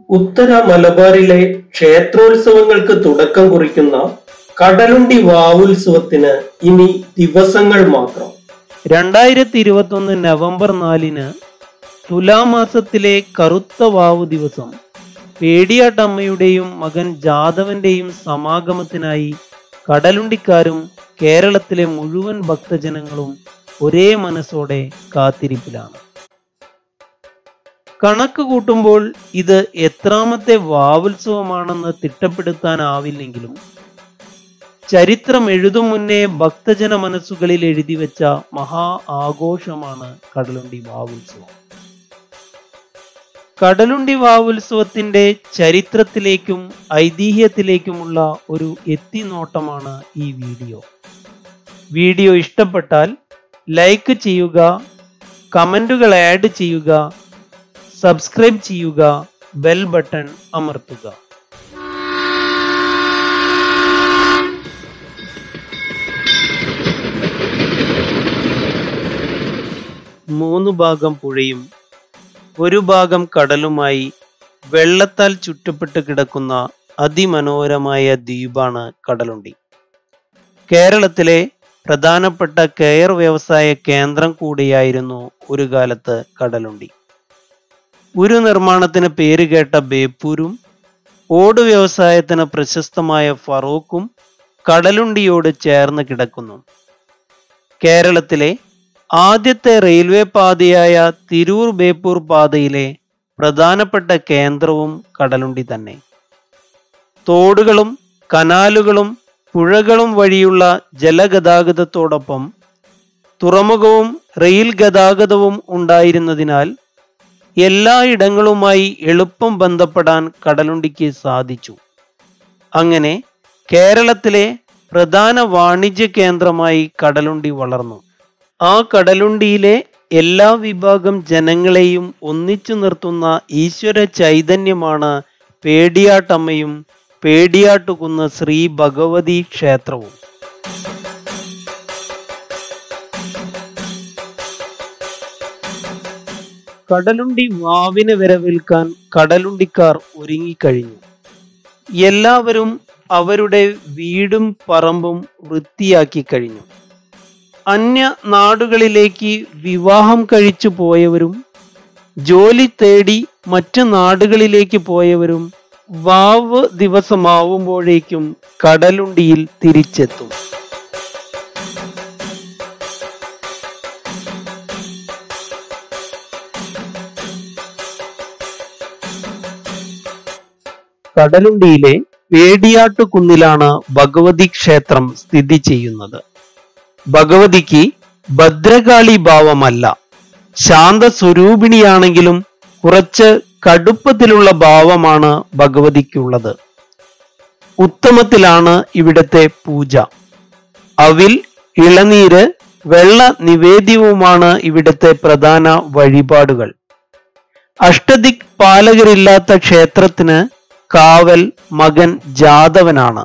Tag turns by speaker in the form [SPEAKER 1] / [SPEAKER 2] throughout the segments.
[SPEAKER 1] ഉത്തര മലബാറിലെ ക്ഷേത്രോത്സവങ്ങൾക്ക് തുടക്കം കുറിക്കുന്ന കടലുണ്ടി വാവുത്സവത്തിന് ഇനി ദിവസങ്ങൾ മാത്രം
[SPEAKER 2] രണ്ടായിരത്തി ഇരുപത്തൊന്ന് നവംബർ നാലിന് തുലാമാസത്തിലെ കറുത്ത വാവു ദിവസം പേടിയാട്ടമ്മയുടെയും മകൻ ജാദവന്റെയും സമാഗമത്തിനായി കടലുണ്ടിക്കാരും കേരളത്തിലെ മുഴുവൻ ഭക്തജനങ്ങളും ഒരേ മനസ്സോടെ കാത്തിരിപ്പിലാണ് കണക്ക് കൂട്ടുമ്പോൾ ഇത് എത്രാമത്തെ വാവുത്സവമാണെന്ന് തിട്ടപ്പെടുത്താനാവില്ലെങ്കിലും ചരിത്രം എഴുതും മുന്നേ ഭക്തജന മനസ്സുകളിൽ എഴുതി വെച്ച മഹാ ആഘോഷമാണ് കടലുണ്ടി വാവുത്സവം കടലുണ്ടി വാവുത്സവത്തിന്റെ ചരിത്രത്തിലേക്കും ഐതിഹ്യത്തിലേക്കുമുള്ള ഒരു എത്തിനോട്ടമാണ് ഈ വീഡിയോ വീഡിയോ ഇഷ്ടപ്പെട്ടാൽ ലൈക്ക് ചെയ്യുക കമന്റുകൾ ആഡ് ചെയ്യുക സബ്സ്ക്രൈബ് ചെയ്യുക ബെൽ ബട്ടൺ അമർത്തുക മൂന്ന് ഭാഗം പുഴയും ഒരു ഭാഗം കടലുമായി വെള്ളത്താൽ ചുറ്റപ്പെട്ട് കിടക്കുന്ന അതിമനോഹരമായ ദ്വീപാണ് കടലുണ്ടി കേരളത്തിലെ പ്രധാനപ്പെട്ട കെയർ വ്യവസായ കേന്ദ്രം കൂടിയായിരുന്നു ഒരു കാലത്ത് കടലുണ്ടി ഉരു നിർമ്മാണത്തിന് പേരുകേട്ട ബേപ്പൂരും ഓട് വ്യവസായത്തിന് പ്രശസ്തമായ ഫറൂഖും കടലുണ്ടിയോട് ചേർന്ന് കിടക്കുന്നു കേരളത്തിലെ ആദ്യത്തെ റെയിൽവേ പാതയായ തിരൂർ ബേപ്പൂർ പാതയിലെ പ്രധാനപ്പെട്ട കേന്ദ്രവും കടലുണ്ടി തന്നെ തോടുകളും കനാലുകളും പുഴകളും വഴിയുള്ള ജലഗതാഗതത്തോടൊപ്പം തുറമുഖവും റെയിൽ ഗതാഗതവും ഉണ്ടായിരുന്നതിനാൽ എല്ലായിടങ്ങളുമായി എളുപ്പം ബന്ധപ്പെടാൻ കടലുണ്ടിക്ക് സാധിച്ചു അങ്ങനെ കേരളത്തിലെ പ്രധാന വാണിജ്യ കേന്ദ്രമായി കടലുണ്ടി വളർന്നു ആ കടലുണ്ടിയിലെ എല്ലാ വിഭാഗം ജനങ്ങളെയും ഒന്നിച്ചു നിർത്തുന്ന ഈശ്വര ചൈതന്യമാണ് പേടിയാട്ടമ്മയും പേടിയാട്ടുകുന്ന ശ്രീ ഭഗവതി ക്ഷേത്രവും കടലുണ്ടി വാവിനെ വരവേൽക്കാൻ കടലുണ്ടിക്കാർ ഒരുങ്ങിക്കഴിഞ്ഞു എല്ലാവരും അവരുടെ വീടും പറമ്പും വൃത്തിയാക്കി കഴിഞ്ഞു അന്യ നാടുകളിലേക്ക് വിവാഹം കഴിച്ചു പോയവരും ജോലി തേടി മറ്റു നാടുകളിലേക്ക് പോയവരും വാവ് ദിവസമാവുമ്പോഴേക്കും കടലുണ്ടിയിൽ തിരിച്ചെത്തും കടലുണ്ടിയിലെ വേടിയാട്ടുകുന്നിലാണ് ഭഗവതി ക്ഷേത്രം സ്ഥിതി ചെയ്യുന്നത് ഭഗവതിക്ക് ഭദ്രകാളി ഭാവമല്ല ശാന്ത സ്വരൂപിണിയാണെങ്കിലും കുറച്ച് കടുപ്പത്തിലുള്ള ഭാവമാണ് ഭഗവതിക്കുള്ളത് ഉത്തമത്തിലാണ് ഇവിടത്തെ പൂജ അവിൽ ഇളനീര് വെള്ള നിവേദ്യവുമാണ് ഇവിടത്തെ പ്രധാന വഴിപാടുകൾ അഷ്ടദിക് പാലകരില്ലാത്ത ക്ഷേത്രത്തിന് കാവൽ മകൻ ജാതവനാണ്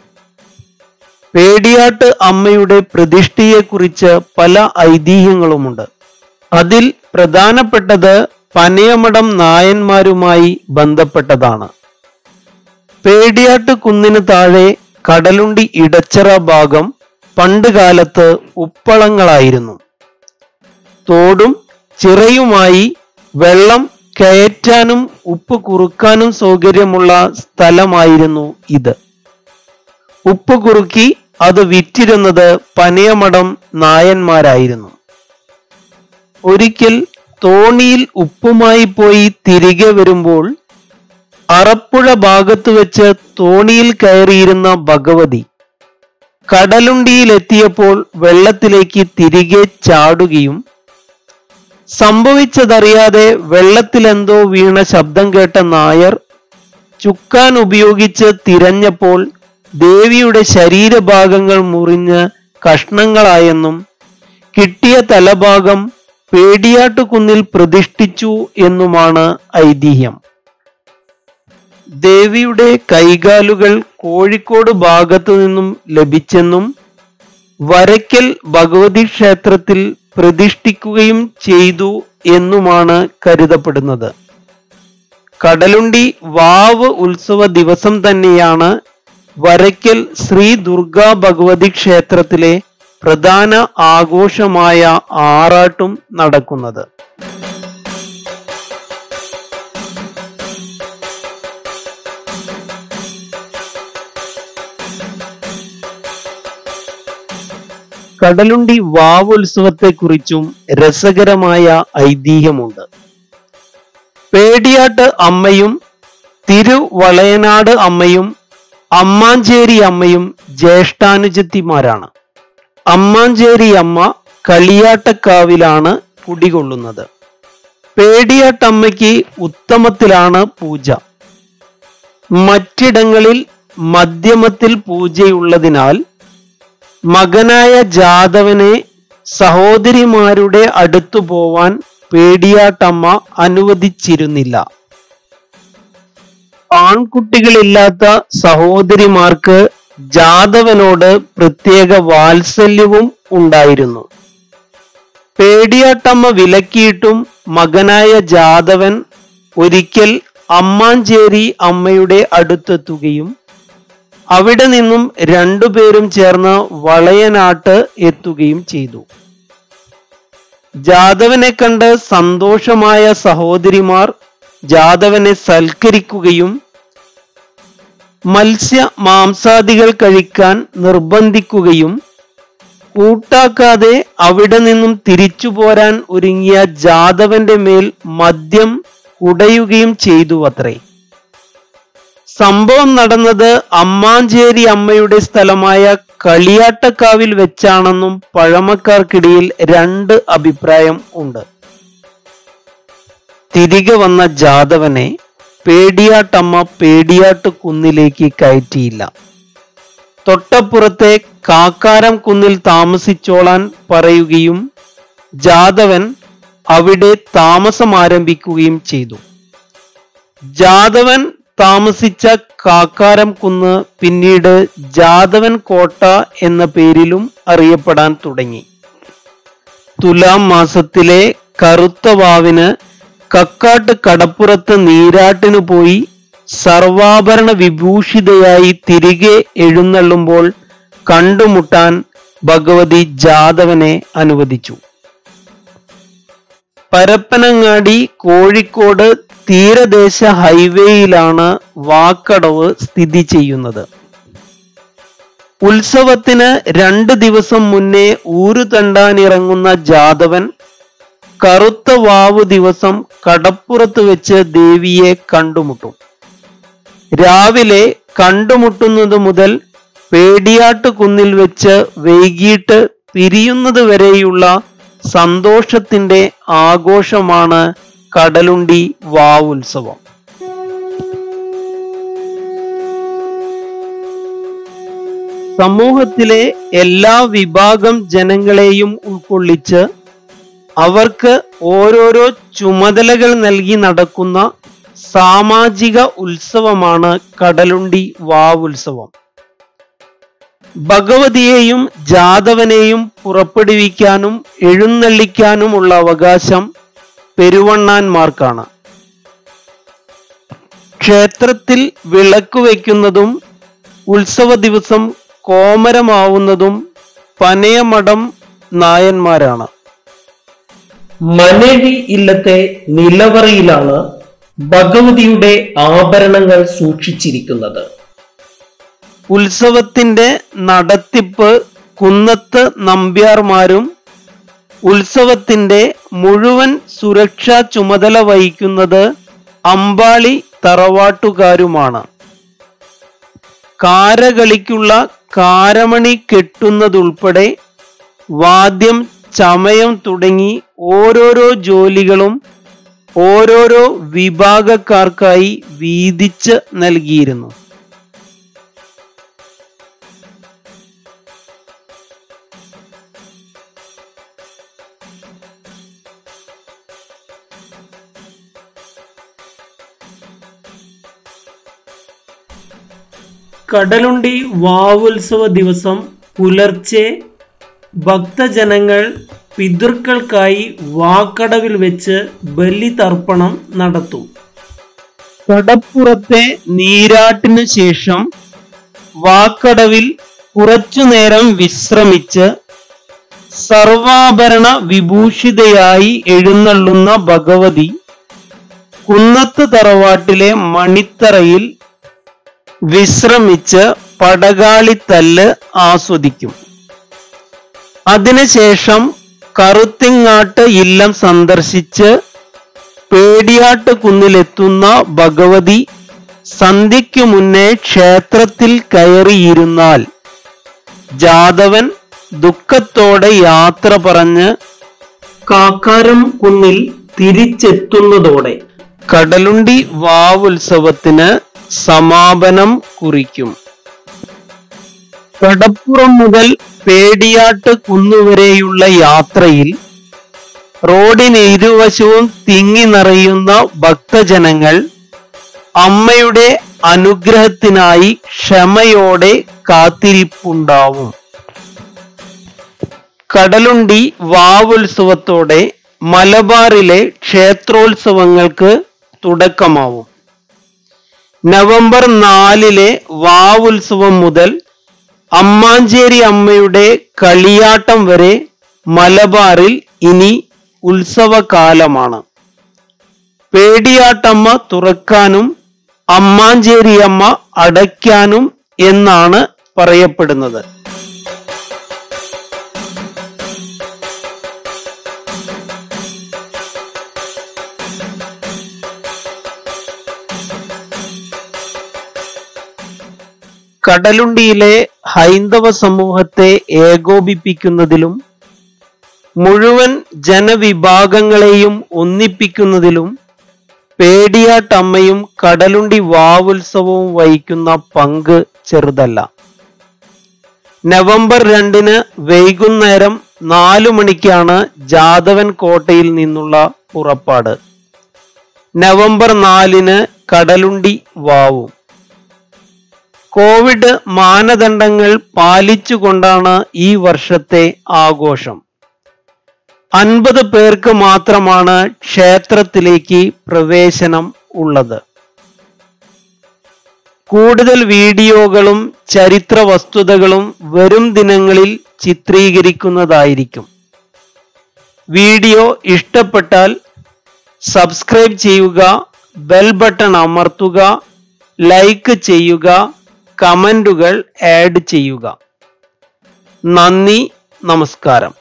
[SPEAKER 2] പേടിയാട്ട് അമ്മയുടെ പ്രതിഷ്ഠയെക്കുറിച്ച് പല ഐതിഹ്യങ്ങളുമുണ്ട് അതിൽ പ്രധാനപ്പെട്ടത് പനയമടം നായന്മാരുമായി ബന്ധപ്പെട്ടതാണ് പേടിയാട്ട് കുന്നിന് താഴെ കടലുണ്ടി ഇടച്ചറ ഭാഗം പണ്ട് കാലത്ത് ഉപ്പളങ്ങളായിരുന്നു തോടും ചിറയുമായി വെള്ളം കയറ്റാനും ഉപ്പ് കുറുക്കാനും സൗകര്യമുള്ള സ്ഥലമായിരുന്നു ഇത് ഉപ്പ് കുറുക്കി അത് വിറ്റിരുന്നത് പനയമടം നായന്മാരായിരുന്നു ഒരിക്കൽ തോണിയിൽ ഉപ്പുമായി പോയി തിരികെ വരുമ്പോൾ അറപ്പുഴ ഭാഗത്ത് വെച്ച് തോണിയിൽ കയറിയിരുന്ന ഭഗവതി കടലുണ്ടിയിലെത്തിയപ്പോൾ വെള്ളത്തിലേക്ക് തിരികെ ചാടുകയും സംഭവിച്ചതറിയാതെ വെള്ളത്തിലെന്തോ വീണ ശബ്ദം കേട്ട നായർ ചുക്കാൻ ഉപയോഗിച്ച് തിരഞ്ഞപ്പോൾ ദേവിയുടെ ശരീരഭാഗങ്ങൾ മുറിഞ്ഞ് കഷ്ണങ്ങളായെന്നും കിട്ടിയ തലഭാഗം പേടിയാട്ടുകുന്നിൽ പ്രതിഷ്ഠിച്ചു എന്നുമാണ് ഐതിഹ്യം ദേവിയുടെ കൈകാലുകൾ കോഴിക്കോട് ഭാഗത്തു നിന്നും ലഭിച്ചെന്നും വരയ്ക്കൽ ഭഗവതി ക്ഷേത്രത്തിൽ പ്രതിഷ്ഠിക്കുകയും ചെയ്തു എന്നുമാണ് കരുതപ്പെടുന്നത് കടലുണ്ടി വാവ് ഉത്സവ ദിവസം തന്നെയാണ് വരയ്ക്കൽ ശ്രീ ദുർഗാ ഭഗവതി ക്ഷേത്രത്തിലെ പ്രധാന ആഘോഷമായ ആറാട്ടും നടക്കുന്നത് കടലുണ്ടി വാവുത്സവത്തെക്കുറിച്ചും രസകരമായ ഐതിഹ്യമുണ്ട് പേടിയാട്ട് അമ്മയും തിരുവളയനാട് അമ്മയും അമ്മാഞ്ചേരി അമ്മയും ജ്യേഷ്ഠാനുജത്തിമാരാണ് അമ്മാഞ്ചേരി അമ്മ കളിയാട്ടക്കാവിലാണ് കുടികൊള്ളുന്നത് പേടിയാട്ടമ്മയ്ക്ക് ഉത്തമത്തിലാണ് പൂജ മറ്റിടങ്ങളിൽ മധ്യമത്തിൽ പൂജയുള്ളതിനാൽ മകനായ ജാദവനെ സഹോദരിമാരുടെ അടുത്തു പോവാൻ പേടിയാട്ടമ്മ അനുവദിച്ചിരുന്നില്ല ആൺകുട്ടികളില്ലാത്ത സഹോദരിമാർക്ക് ജാദവനോട് പ്രത്യേക വാത്സല്യവും ഉണ്ടായിരുന്നു പേടിയാട്ടമ്മ വിലക്കിയിട്ടും മകനായ ജാദവൻ ഒരിക്കൽ അമ്മാഞ്ചേരി അമ്മയുടെ അടുത്തെത്തുകയും അവിടെ നിന്നും രണ്ടുപേരും ചേർന്ന് വളയനാട്ട് എത്തുകയും ചെയ്തു ജാദവനെ കണ്ട് സന്തോഷമായ സഹോദരിമാർ ജാദവനെ സൽക്കരിക്കുകയും മത്സ്യ മാംസാദികൾ കഴിക്കാൻ നിർബന്ധിക്കുകയും കൂട്ടാക്കാതെ അവിടെ നിന്നും തിരിച്ചു പോരാൻ ഒരുങ്ങിയ ജാദവന്റെ മേൽ മദ്യം കുടയുകയും ചെയ്തു അത്രേ സംഭവം നടന്നത് അമ്മാഞ്ചേരി അമ്മയുടെ സ്ഥലമായ കളിയാട്ടക്കാവിൽ വെച്ചാണെന്നും പഴമക്കാർക്കിടയിൽ രണ്ട് അഭിപ്രായം ഉണ്ട് തിരികെ വന്ന ജാദവനെ പേടിയാട്ടമ്മ പേടിയാട്ട് കുന്നിലേക്ക് കയറ്റിയില്ല തൊട്ടപ്പുറത്തെ കാക്കാരം കുന്നിൽ താമസിച്ചോളാൻ പറയുകയും ജാദവൻ അവിടെ താമസം ആരംഭിക്കുകയും ചെയ്തു ജാദവൻ താമസിച്ച കാക്കാരം കുന്ന് പിന്നീട് ജാദവൻ കോട്ട എന്ന പേരിലും അറിയപ്പെടാൻ തുടങ്ങി തുലാം മാസത്തിലെ കറുത്ത വാവിന് കക്കാട്ട് കടപ്പുറത്ത് നീരാട്ടിനു പോയി സർവാഭരണ വിഭൂഷിതയായി തിരികെ എഴുന്നള്ളുമ്പോൾ കണ്ടുമുട്ടാൻ ഭഗവതി ജാദവനെ അനുവദിച്ചു പരപ്പനങ്ങാടി കോഴിക്കോട് തീരദേശ ഹൈവേയിലാണ് വാക്കടവ് സ്ഥിതി ചെയ്യുന്നത് ഉത്സവത്തിന് രണ്ട് ദിവസം മുന്നേ ഊരു തണ്ടാനിറങ്ങുന്ന ജാദവൻ കറുത്ത വാവു ദിവസം കടപ്പുറത്ത് വെച്ച് ദേവിയെ കണ്ടുമുട്ടും രാവിലെ കണ്ടുമുട്ടുന്നത് മുതൽ പേടിയാട്ട് കുന്നിൽ വെച്ച് വൈകിട്ട് പിരിയുന്നത് വരെയുള്ള സന്തോഷത്തിന്റെ ആഘോഷമാണ് കടലുണ്ടി വാവുത്സവം സമൂഹത്തിലെ എല്ലാ വിഭാഗം ജനങ്ങളെയും ഉൾക്കൊള്ളിച്ച് അവർക്ക് ഓരോരോ ചുമതലകൾ നൽകി നടക്കുന്ന സാമാജിക ഉത്സവമാണ് കടലുണ്ടി വാവുത്സവം ഭഗവതിയെയും ജാതവനെയും പുറപ്പെടുവിക്കാനും എഴുന്നള്ളിക്കാനുമുള്ള അവകാശം പെരുവണ്ണാന്മാർക്കാണ് ക്ഷേത്രത്തിൽ വിളക്ക് വയ്ക്കുന്നതും ഉത്സവ ദിവസം കോമരമാവുന്നതും പനയമഠം നായന്മാരാണ്
[SPEAKER 1] മനേഴി ഇല്ലത്തെ നിലവറയിലാണ് ഭഗവതിയുടെ ആഭരണങ്ങൾ സൂക്ഷിച്ചിരിക്കുന്നത്
[SPEAKER 2] ഉത്സവത്തിന്റെ നടത്തിപ്പ് കുന്നത്ത് നമ്പ്യാർമാരും ഉത്സവത്തിന്റെ മുഴുവൻ സുരക്ഷാ ചുമതല വഹിക്കുന്നത് അമ്പാളി തറവാട്ടുകാരുമാണ് കാരകളിക്കുള്ള കാരമണി കെട്ടുന്നതുൾപ്പെടെ വാദ്യം ചമയം തുടങ്ങി ഓരോരോ ജോലികളും ഓരോരോ വിഭാഗക്കാർക്കായി വീതിച്ച് നൽകിയിരുന്നു
[SPEAKER 1] കടലുണ്ടി വാവുത്സവ ദിവസം പുലർച്ചെ ഭക്തജനങ്ങൾ പിതൃക്കൾക്കായി വാക്കടവിൽ വെച്ച് ബലിതർപ്പണം നടത്തും
[SPEAKER 2] കടപ്പുറത്തെ നീരാട്ടിന് ശേഷം വാക്കടവിൽ കുറച്ചുനേരം വിശ്രമിച്ച് സർവാഭരണ വിഭൂഷിതയായി എഴുന്നള്ളുന്ന ഭഗവതി കുന്നത്ത് തറവാട്ടിലെ മണിത്തറയിൽ വിശ്രമിച്ച് പടകാളിത്തല്ല് ആസ്വദിക്കും അതിനുശേഷം കറുത്തിങ്ങാട്ട് ഇല്ലം സന്ദർശിച്ച് പേടിയാട്ട് കുന്നിലെത്തുന്ന ഭഗവതി സന്ധ്യയ്ക്കു മുന്നേ ക്ഷേത്രത്തിൽ കയറിയിരുന്നാൽ ജാതവൻ ദുഃഖത്തോടെ യാത്ര പറഞ്ഞ്
[SPEAKER 1] കാക്കാരം കുന്നിൽ തിരിച്ചെത്തുന്നതോടെ
[SPEAKER 2] കടലുണ്ടി വാവുത്സവത്തിന് സമാപനം കുറിക്കും കടപ്പുറം മുതൽ പേടിയാട്ട് കുന്നുവരെയുള്ള യാത്രയിൽ റോഡിന് ഇരുവശവും തിങ്ങി നിറയുന്ന ഭക്തജനങ്ങൾ അമ്മയുടെ അനുഗ്രഹത്തിനായി ക്ഷമയോടെ കാത്തിരിപ്പുണ്ടാവും കടലുണ്ടി വാവുത്സവത്തോടെ മലബാറിലെ ക്ഷേത്രോത്സവങ്ങൾക്ക് തുടക്കമാവും നവംബർ നാലിലെ വാവുത്സവം മുതൽ അമ്മാഞ്ചേരി അമ്മയുടെ കളിയാട്ടം വരെ മലബാറിൽ ഇനി ഉത്സവകാലമാണ് പേടിയാട്ടമ്മ തുറക്കാനും അമ്മാഞ്ചേരിയമ്മ അടയ്ക്കാനും എന്നാണ് പറയപ്പെടുന്നത് കടലുണ്ടിയിലെ ഹൈന്ദവ സമൂഹത്തെ ഏകോപിപ്പിക്കുന്നതിലും മുഴുവൻ ജനവിഭാഗങ്ങളെയും ഒന്നിപ്പിക്കുന്നതിലും പേടിയാട്ടമ്മയും കടലുണ്ടി വാവുത്സവവും വഹിക്കുന്ന പങ്ക് ചെറുതല്ല നവംബർ രണ്ടിന് വൈകുന്നേരം നാലു മണിക്കാണ് ജാദവൻ കോട്ടയിൽ നിന്നുള്ള പുറപ്പാട് നവംബർ നാലിന് കടലുണ്ടി വാവും കോവിഡ് മാനദണ്ഡങ്ങൾ പാലിച്ചുകൊണ്ടാണ് ഈ വർഷത്തെ ആഘോഷം അൻപത് പേർക്ക് മാത്രമാണ് ക്ഷേത്രത്തിലേക്ക് പ്രവേശനം ഉള്ളത് കൂടുതൽ വീഡിയോകളും ചരിത്ര വസ്തുതകളും വരും ദിനങ്ങളിൽ ചിത്രീകരിക്കുന്നതായിരിക്കും വീഡിയോ ഇഷ്ടപ്പെട്ടാൽ സബ്സ്ക്രൈബ് ചെയ്യുക ബെൽ ബട്ടൺ അമർത്തുക ലൈക്ക് ചെയ്യുക കമന്റുകൾ ആഡ് ചെയ്യുക നന്ദി നമസ്കാരം